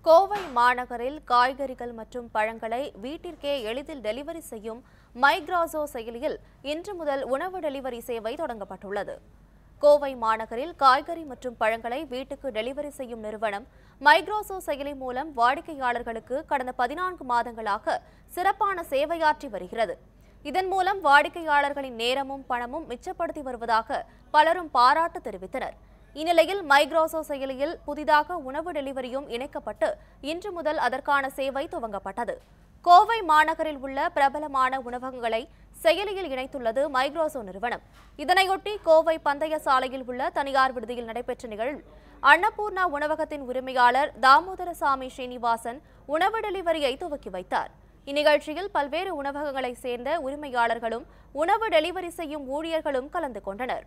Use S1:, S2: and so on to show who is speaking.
S1: கோவை மாநகரில் காய்கறிகள் மற்றும் பழங்களை வீட்டிற்கே எளிதில் டெலிவரி செய்யும் மைக்ராசோ செயலியில் இன்று முதல் உணவு டெலிவரி சேவை தொடங்கப்பட்டுள்ளது கோவை மாநகரில் காய்கறி மற்றும் பழங்களை வீட்டுக்கு டெலிவரி செய்யும் நிறுவனம் மைக்ரோசோ செயலி மூலம் வாடிக்கையாளர்களுக்கு கடந்த பதினான்கு மாதங்களாக சிறப்பான சேவையாற்றி வருகிறது இதன் மூலம் வாடிக்கையாளர்களின் நேரமும் பணமும் மிச்சப்படுத்தி வருவதாக பலரும் பாராட்டு தெரிவித்தனர் இந்நிலையில் மைக்ரோசோ செயலியில் புதிதாக உணவு டெலிவரியும் இணைக்கப்பட்டு இன்று முதல் அதற்கான சேவை துவங்கப்பட்டது கோவை மாநகரில் உள்ள பிரபலமான உணவகங்களை செயலியில் இணைத்துள்ளது மைக்ரோசோ நிறுவனம் இதனையொட்டி கோவை பந்தய சாலையில் உள்ள தனியார் விடுதியில் நடைபெற்ற நிகழ்வில் அன்னபூர்ணா உணவகத்தின் உரிமையாளர் தாமோதரசாமி ஸ்ரீனிவாசன் உணவு டெலிவரியை துவக்கி வைத்தார் இந்நிகழ்ச்சியில் பல்வேறு உணவகங்களைச் சேர்ந்த உரிமையாளர்களும் உணவு டெலிவரி செய்யும் ஊழியர்களும் கலந்து கொண்டனர்